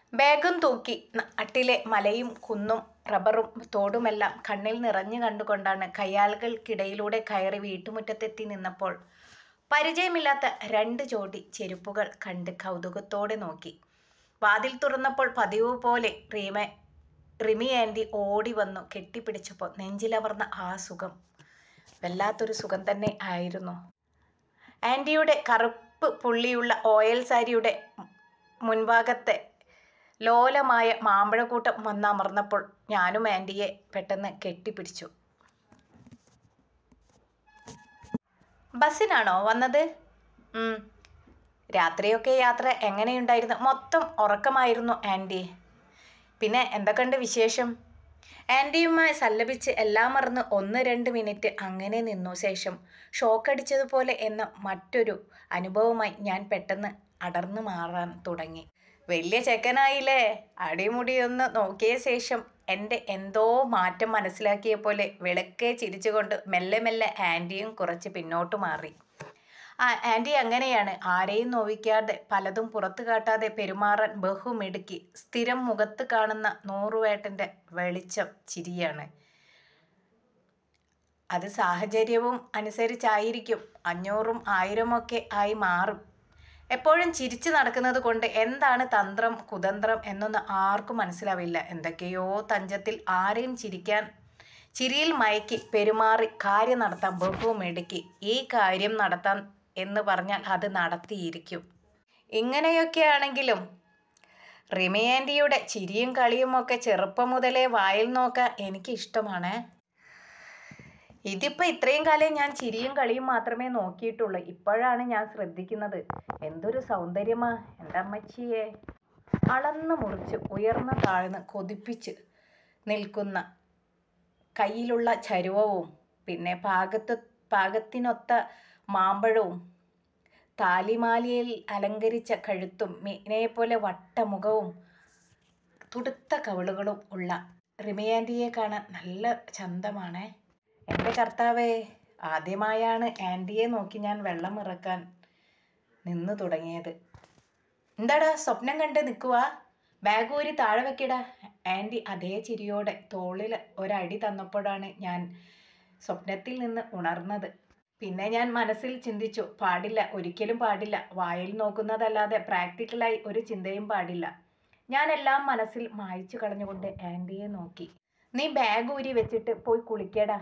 ബാഗും തൂക്കി നാട്ടിലെ മലയും കുന്നും റബ്ബറും തോടുമെല്ലാം കണ്ണിൽ നിറഞ്ഞു കണ്ടുകൊണ്ടാണ് കയ്യാളുകൾക്കിടയിലൂടെ കയറി വീട്ടുമുറ്റത്തെത്തി നിന്നപ്പോൾ പരിചയമില്ലാത്ത രണ്ട് ജോഡി ചെരുപ്പുകൾ കണ്ട് കൗതുകത്തോടെ നോക്കി വാതിൽ തുറന്നപ്പോൾ പതിവ് പോലെ റീമ റിമി ആൻറ്റി ഓടി വന്നു കെട്ടിപ്പിടിച്ചപ്പോൾ നെഞ്ചിലമർന്ന ആ സുഖം വല്ലാത്തൊരു സുഖം തന്നെ ആയിരുന്നു ആൻറ്റിയുടെ കറുപ്പ് പുള്ളിയുള്ള ഓയൽ സാരിയുടെ മുൻഭാഗത്തെ ലോലമായ മാമ്പഴക്കൂട്ടം വന്നമർന്നപ്പോൾ ഞാനും ആൻറ്റിയെ പെട്ടെന്ന് കെട്ടിപ്പിടിച്ചു ബസ്സിനാണോ വന്നത് ഉം. രാത്രിയൊക്കെ യാത്ര എങ്ങനെയുണ്ടായിരുന്നു മൊത്തം ഉറക്കമായിരുന്നു ആൻറ്റി പിന്നെ എന്തൊക്കെയുണ്ട് വിശേഷം ആൻറ്റിയുമായി സല്ലപിച്ച് എല്ലാം മറന്ന് ഒന്ന് രണ്ട് മിനിറ്റ് അങ്ങനെ നിന്നു ശേഷം ഷോക്കടിച്ചതുപോലെ എന്ന മറ്റൊരു അനുഭവമായി ഞാൻ പെട്ടെന്ന് അടർന്നു മാറാൻ തുടങ്ങി വലിയ ചെക്കനായില്ലേ അടിമുടിയൊന്ന് നോക്കിയ ശേഷം എൻ്റെ എന്തോ മാറ്റം മനസ്സിലാക്കിയ പോലെ വിളക്കെ ചിരിച്ചുകൊണ്ട് മെല്ലെ മെല്ലെ ആൻറ്റിയും കുറച്ച് പിന്നോട്ട് മാറി ആ ആൻറ്റി അങ്ങനെയാണ് ആരെയും നോവിക്കാതെ പലതും പുറത്തു കാട്ടാതെ പെരുമാറാൻ ബഹുമിടുക്കി സ്ഥിരം മുഖത്ത് കാണുന്ന നൂറുവേട്ടൻ്റെ വെളിച്ചം ചിരിയാണ് അത് സാഹചര്യവും അനുസരിച്ചായിരിക്കും അഞ്ഞൂറും ആയിരമൊക്കെ ആയി മാറും എപ്പോഴും ചിരിച്ചു നടക്കുന്നത് കൊണ്ട് എന്താണ് തന്ത്രം കുതന്ത്രം എന്നൊന്നും ആർക്കും മനസ്സിലാവില്ല എന്തൊക്കെയോ തഞ്ചത്തിൽ ആരെയും ചിരിക്കാൻ ചിരിയിൽ മയക്കി പെരുമാറി കാര്യം നടത്താൻ ബഹുമിടുക്കി ഈ കാര്യം നടത്താൻ എന്ന് പറഞ്ഞാൽ അത് നടത്തിയിരിക്കും ഇങ്ങനെയൊക്കെയാണെങ്കിലും റിമയാൻറ്റിയുടെ ചിരിയും കളിയും ഒക്കെ ചെറുപ്പം മുതലേ വായിൽ നോക്കാൻ എനിക്ക് ഇഷ്ടമാണ് ഇതിപ്പോൾ ഇത്രയും കാലം ഞാൻ ചിരിയും കളിയും മാത്രമേ നോക്കിയിട്ടുള്ളൂ ഇപ്പോഴാണ് ഞാൻ ശ്രദ്ധിക്കുന്നത് എന്തൊരു സൗന്ദര്യമാ എൻ്റെ അമ്മച്ചിയെ അളന്ന് മുറിച്ച് ഉയർന്ന് താഴ്ന്ന് കൊതിപ്പിച്ച് നിൽക്കുന്ന കയ്യിലുള്ള ചരുവവും പിന്നെ പാകത്ത് പാകത്തിനൊത്ത മാമ്പഴവും താലിമാലിയിൽ അലങ്കരിച്ച കഴുത്തും മീനയെപ്പോലെ വട്ടമുഖവും തുടുത്ത കവിളുകളും ഉള്ള റിമയാൻറ്റിയെ കാണാൻ നല്ല ചന്തമാണേ എൻ്റെ കർത്താവേ ആദ്യമായാണ് ആൻറ്റിയെ നോക്കി ഞാൻ വെള്ളം ഇറക്കാൻ നിന്ന് തുടങ്ങിയത് എന്താടാ സ്വപ്നം കണ്ട് നിൽക്കുക ബാഗ് ഊരി താഴെ വെക്കടാ ആൻറ്റി അതേ ചിരിയോടെ തോളിൽ ഒരടി തന്നപ്പോഴാണ് ഞാൻ സ്വപ്നത്തിൽ നിന്ന് ഉണർന്നത് പിന്നെ ഞാൻ മനസ്സിൽ ചിന്തിച്ചു പാടില്ല ഒരിക്കലും പാടില്ല വായിൽ നോക്കുന്നതല്ലാതെ പ്രാക്ടിക്കലായി ഒരു ചിന്തയും പാടില്ല ഞാൻ എല്ലാം മനസ്സിൽ മായ്ച്ചു കളഞ്ഞുകൊണ്ട് ആൻറ്റിയെ നോക്കി നീ ബാഗ് ഊരി വെച്ചിട്ട് പോയി കുളിക്കടാ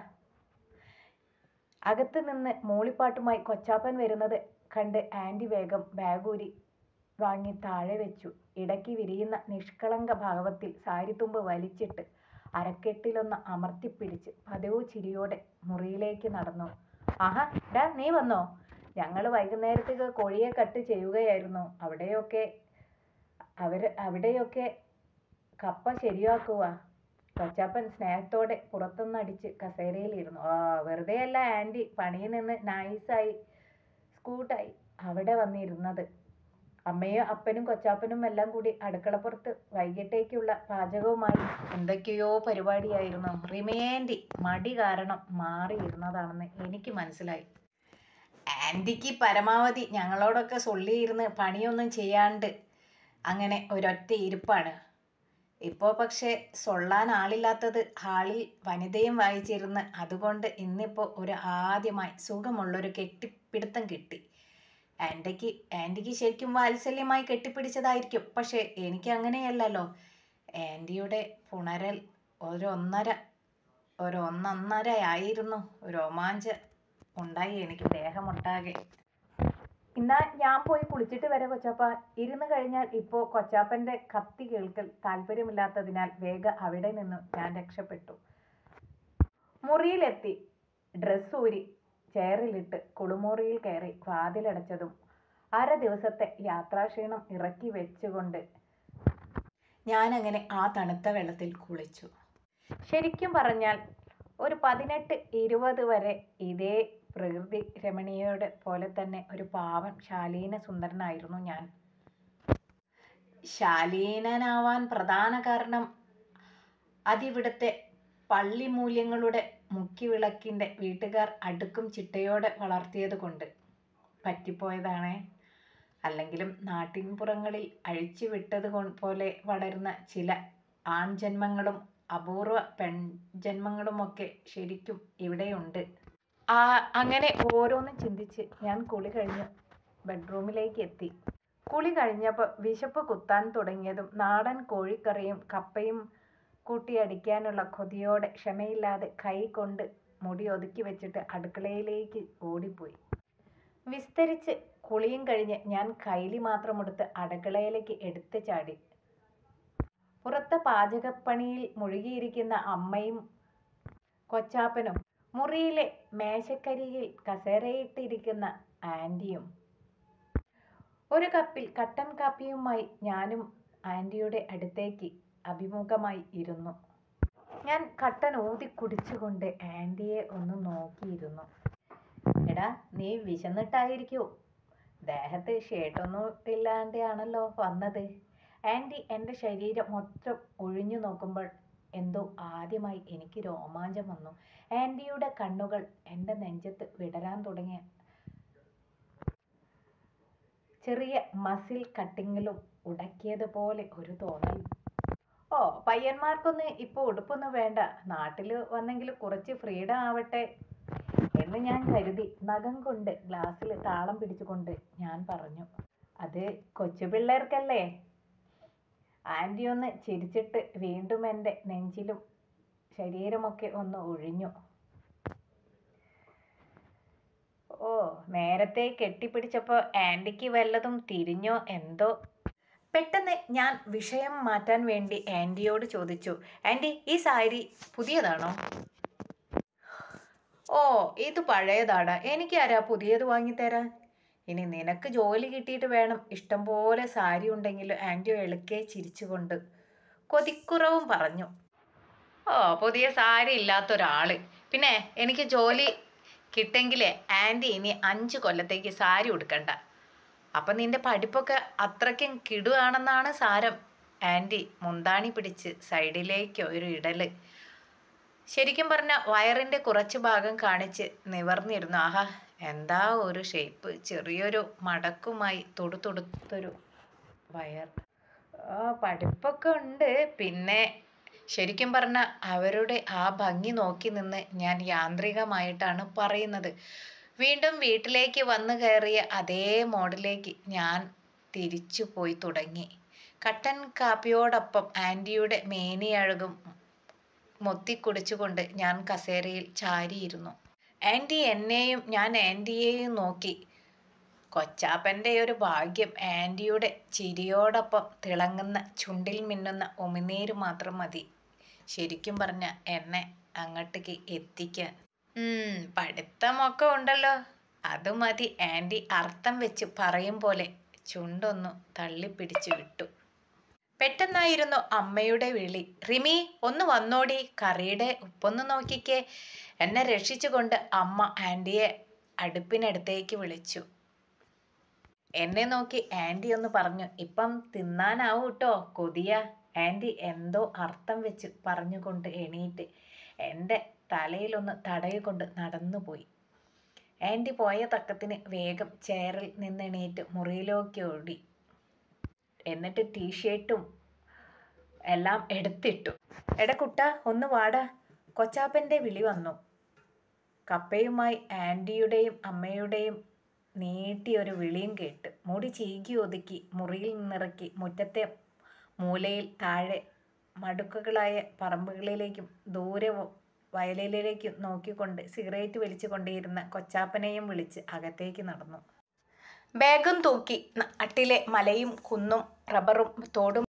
അകത്ത് നിന്ന് മൂളിപ്പാട്ടുമായി കൊച്ചാപ്പൻ വരുന്നത് കണ്ട് ആൻറ്റി വേഗം ബാഗ് ഊരി വാങ്ങി താഴെ വെച്ചു ഇടയ്ക്ക് വിരിയുന്ന നിഷ്കളങ്ക ഭാവത്തിൽ സാരിത്തുമ്പ് വലിച്ചിട്ട് അരക്കെട്ടിലൊന്ന് അമർത്തിപ്പിടിച്ച് പതിവ് ചിരിയോടെ മുറിയിലേക്ക് നടന്നു ആഹാ ഡാ നീ വന്നോ ഞങ്ങൾ വൈകുന്നേരത്തേക്ക് കോഴിയെ കട്ട് ചെയ്യുകയായിരുന്നു അവിടെയൊക്കെ അവർ അവിടെയൊക്കെ കപ്പ ശരിയാക്കുക കൊച്ചാപ്പൻ സ്നേഹത്തോടെ പുറത്തുനിന്നടിച്ച് കസേരയിലിരുന്നു ആ വെറുതെ അല്ല ആൻറ്റി പണിയിൽ നിന്ന് നൈസായി സ്കൂട്ടായി അവിടെ വന്നിരുന്നത് അമ്മയും അപ്പനും കൊച്ചാപ്പനും എല്ലാം കൂടി അടുക്കളപ്പുറത്ത് വൈകിട്ടേക്കുള്ള പാചകവുമായി എന്തൊക്കെയോ പരിപാടിയായിരുന്നു റിമേൻറ്റി മടി കാരണം മാറിയിരുന്നതാണെന്ന് എനിക്ക് മനസ്സിലായി ആൻറ്റിക്ക് പരമാവധി ഞങ്ങളോടൊക്കെ സൊള്ളിയിരുന്ന് പണിയൊന്നും ചെയ്യാണ്ട് അങ്ങനെ ഒരൊറ്റ ഇരിപ്പാണ് ഇപ്പോൾ പക്ഷേ സൊള്ളാൻ ആളില്ലാത്തത് ഹാളിൽ വനിതയും വായിച്ചിരുന്ന് അതുകൊണ്ട് ഇന്നിപ്പോൾ ഒരു ആദ്യമായി സുഖമുള്ളൊരു കെട്ടിപ്പിടുത്തം കിട്ടി ആൻറ്റിക്ക് ആൻറ്റിക്ക് ശരിക്കും വാത്സല്യമായി കെട്ടിപ്പിടിച്ചതായിരിക്കും പക്ഷേ എനിക്ക് അങ്ങനെയല്ലല്ലോ ആൻറ്റിയുടെ പുണരൽ ഒരു ഒന്നര ഒരു ഒന്നൊന്നര ആയിരുന്നു രോമാഞ്ചം ഉണ്ടായി എനിക്ക് ദേഹമൊട്ടാകെ ഇന്നാ ഞാൻ പോയി കുളിച്ചിട്ട് വരാം കൊച്ചാപ്പ ഇരുന്ന് കഴിഞ്ഞാൽ ഇപ്പോൾ കൊച്ചാപ്പൻ്റെ കത്തി കേൾക്കൽ താല്പര്യമില്ലാത്തതിനാൽ വേഗം അവിടെ നിന്നും ഞാൻ രക്ഷപ്പെട്ടു മുറിയിലെത്തി ഡ്രസ്സ് ഊരി ചെയറിലിട്ട് കുളിമുറിയിൽ കയറി വാതിലടച്ചതും അര ദിവസത്തെ യാത്രാക്ഷീണം ഇറക്കി വെച്ചുകൊണ്ട് ഞാനങ്ങനെ ആ തണുത്ത വെള്ളത്തിൽ കുളിച്ചു ശരിക്കും പറഞ്ഞാൽ ഒരു പതിനെട്ട് ഇരുപത് വരെ ഇതേ പ്രകൃതി രമണീയയുടെ പോലെ തന്നെ ഒരു പാവൻ ശാലീന സുന്ദരനായിരുന്നു ഞാൻ ശാലീനനാവാൻ പ്രധാന കാരണം അതിവിടുത്തെ പള്ളി മൂല്യങ്ങളുടെ മുക്കിവിളക്കിൻ്റെ വീട്ടുകാർ അടുക്കും ചിട്ടയോടെ വളർത്തിയത് കൊണ്ട് പറ്റിപ്പോയതാണേ അല്ലെങ്കിലും നാട്ടിൻപുറങ്ങളിൽ അഴിച്ചുവിട്ടത് കൊ- പോലെ വളരുന്ന ചില ആൺജന്മങ്ങളും അപൂർവ പെൺജന്മങ്ങളുമൊക്കെ ശരിക്കും ഇവിടെയുണ്ട് ആ അങ്ങനെ ഓരോന്നും ചിന്തിച്ച് ഞാൻ കുളി കഴിഞ്ഞ് ബെഡ്റൂമിലേക്ക് എത്തി കുളി കഴിഞ്ഞപ്പോൾ വിശപ്പ് കുത്താൻ തുടങ്ങിയതും നാടൻ കോഴിക്കറിയും കപ്പയും കൂട്ടിയടിക്കാനുള്ള കൊതിയോടെ ക്ഷമയില്ലാതെ കൈ കൊണ്ട് മുടി ഒതുക്കി വെച്ചിട്ട് അടുക്കളയിലേക്ക് ഓടിപ്പോയി വിസ്തരിച്ച് കുളിയും കഴിഞ്ഞ് ഞാൻ കൈലി മാത്രം എടുത്ത് അടുക്കളയിലേക്ക് എടുത്തു ചാടി പുറത്തെ പാചകപ്പണിയിൽ മുഴുകിയിരിക്കുന്ന അമ്മയും കൊച്ചാപ്പനും മുറിയിലെ മേശക്കരിയിൽ കസേരയിട്ടിരിക്കുന്ന ആൻറ്റിയും ഒരു കപ്പിൽ കട്ടൻ കാപ്പിയുമായി ഞാനും ആൻറ്റിയുടെ അടുത്തേക്ക് അഭിമുഖമായി ഇരുന്നു ഞാൻ കട്ടൻ ഊതി കുടിച്ചുകൊണ്ട് ആൻറ്റിയെ ഒന്ന് നോക്കിയിരുന്നു എടാ നീ വിശന്നിട്ടായിരിക്കൂ ദേഹത്ത് ഷേട്ടൊന്നും ഇല്ലാണ്ടാണല്ലോ വന്നത് ആൻറ്റി എൻ്റെ ശരീരം മൊത്തം ഒഴിഞ്ഞു നോക്കുമ്പോൾ എന്തോ ആദ്യമായി എനിക്ക് രോമാഞ്ചം വന്നു ആൻറ്റിയുടെ കണ്ണുകൾ എൻ്റെ നെഞ്ചത്ത് വിടരാൻ തുടങ്ങിയ ചെറിയ മസിൽ കട്ടിങ്ങിലും ഉടക്കിയതുപോലെ ഒരു തോന്നൽ ഓ പയ്യന്മാർക്കൊന്ന് ഇപ്പോൾ ഉടുപ്പൊന്നും വേണ്ട നാട്ടിൽ വന്നെങ്കിൽ കുറച്ച് ഫ്രീഡം ആവട്ടെ എന്ന് ഞാൻ കരുതി നഖം കൊണ്ട് ഗ്ലാസ്സിൽ താളം പിടിച്ചുകൊണ്ട് ഞാൻ പറഞ്ഞു അത് കൊച്ചു പിള്ളേർക്കല്ലേ ആൻറ്റി ഒന്ന് ചിരിച്ചിട്ട് വീണ്ടും എൻ്റെ നെഞ്ചിലും ശരീരമൊക്കെ ഒന്ന് ഒഴിഞ്ഞു ഓ നേരത്തെ കെട്ടിപ്പിടിച്ചപ്പോൾ ആൻറ്റിക്ക് വല്ലതും തിരിഞ്ഞോ എന്തോ പെട്ടെന്ന് ഞാൻ വിഷയം മാറ്റാൻ വേണ്ടി ആൻറ്റിയോട് ചോദിച്ചു ആൻറ്റി ഈ സാരി പുതിയതാണോ ഓ ഇത് പഴയതാടാ എനിക്കാരാ പുതിയത് വാങ്ങിത്തരാൻ ഇനി നിനക്ക് ജോലി കിട്ടിയിട്ട് വേണം ഇഷ്ടം പോലെ സാരി ഉണ്ടെങ്കിൽ ആൻറ്റിയോ എളുക്കെ ചിരിച്ചുകൊണ്ട് കൊതിക്കുറവും പറഞ്ഞു ഓ പുതിയ സാരി ഇല്ലാത്ത ഒരാള് പിന്നെ എനിക്ക് ജോലി കിട്ടെങ്കിലേ ആൻറ്റി ഇനി അഞ്ച് കൊല്ലത്തേക്ക് സാരി ഉടുക്കണ്ട അപ്പം നിന്റെ പഠിപ്പൊക്കെ അത്രയ്ക്കും കിടുവാണെന്നാണ് സാരം ആൻറ്റി മുന്താണി പിടിച്ച് സൈഡിലേക്ക് ഒരു ഇടല് ശരിക്കും പറഞ്ഞ വയറിൻ്റെ കുറച്ച് ഭാഗം കാണിച്ച് നിവർന്നിരുന്നു ആഹാ എന്താ ഒരു ഷേപ്പ് ചെറിയൊരു മടക്കുമായി തൊടുത്തൊടുത്തൊരു വയർ ആ പഠിപ്പൊക്കെ ഉണ്ട് പിന്നെ ശരിക്കും പറഞ്ഞ അവരുടെ ആ ഭംഗി നോക്കി നിന്ന് ഞാൻ യാന്ത്രികമായിട്ടാണ് പറയുന്നത് വീണ്ടും വീട്ടിലേക്ക് വന്നു കയറിയ അതേ മോഡിലേക്ക് ഞാൻ തിരിച്ചു പോയി തുടങ്ങി കട്ടൻ കാപ്പിയോടൊപ്പം ആൻറ്റിയുടെ മേനിയഴകും മൊത്തിക്കുടിച്ചുകൊണ്ട് ഞാൻ കസേരയിൽ ചാരിയിരുന്നു ആൻറ്റി എന്നെയും ഞാൻ ആൻറ്റിയെയും നോക്കി കൊച്ചാപ്പൻ്റെ ഒരു ഭാഗ്യം ആൻറ്റിയുടെ ചിരിയോടൊപ്പം തിളങ്ങുന്ന ചുണ്ടിൽ മിന്നുന്ന ഉമിനീര് മാത്രം മതി ശരിക്കും പറഞ്ഞ എന്നെ അങ്ങോട്ടേക്ക് എത്തിക്കാൻ ഉം, പഠിത്തമൊക്കെ ഉണ്ടല്ലോ അത് മതി ആൻറ്റി അർത്ഥം വെച്ച് പറയും പോലെ ചുണ്ടൊന്നു തള്ളിപ്പിടിച്ചു വിട്ടു പെട്ടെന്നായിരുന്നു അമ്മയുടെ വിളി റിമി ഒന്ന് വന്നോടി കറിയുടെ ഉപ്പൊന്ന് നോക്കിക്കേ എന്നെ രക്ഷിച്ചുകൊണ്ട് അമ്മ ആൻറ്റിയെ അടുപ്പിനടുത്തേക്ക് വിളിച്ചു എന്നെ നോക്കി ആൻറ്റി ഒന്ന് പറഞ്ഞു ഇപ്പം തിന്നാനാവും കേട്ടോ കൊതിയ ആൻറ്റി എന്തോ അർത്ഥം വെച്ച് പറഞ്ഞുകൊണ്ട് എണീറ്റ് എൻ്റെ തലയിലൊന്ന് തടയിക്കൊണ്ട് നടന്നുപോയി ആൻറ്റി പോയ തക്കത്തിന് വേഗം ചെയറിൽ നിന്നെണീറ്റ് മുറിയിലേക്ക് ഓടി എന്നിട്ട് ടീഷർട്ടും എല്ലാം എടുത്തിട്ടു എടാ കുട്ട ഒന്ന് വാടാ കൊച്ചാപ്പൻ്റെ വിളി വന്നു കപ്പയുമായി ആൻറ്റിയുടെയും അമ്മയുടെയും നീട്ടിയൊരു വിളിയും കേട്ട് മുടി ചീകി ഒതുക്കി മുറിയിൽ നിന്നിറക്കി മുറ്റത്തെ മൂലയിൽ താഴെ മടുക്കുകളായ പറമ്പുകളിലേക്കും ദൂരെ വ- വയലിലേക്കും നോക്കിക്കൊണ്ട് സിഗരറ്റ് വലിച്ചു കൊണ്ടേയിരുന്ന കൊച്ചാപ്പനെയും വിളിച്ച് അകത്തേക്ക് നടന്നു ബാഗും തൂക്കി നാട്ടിലെ മലയും കുന്നും റബ്ബറും തോടും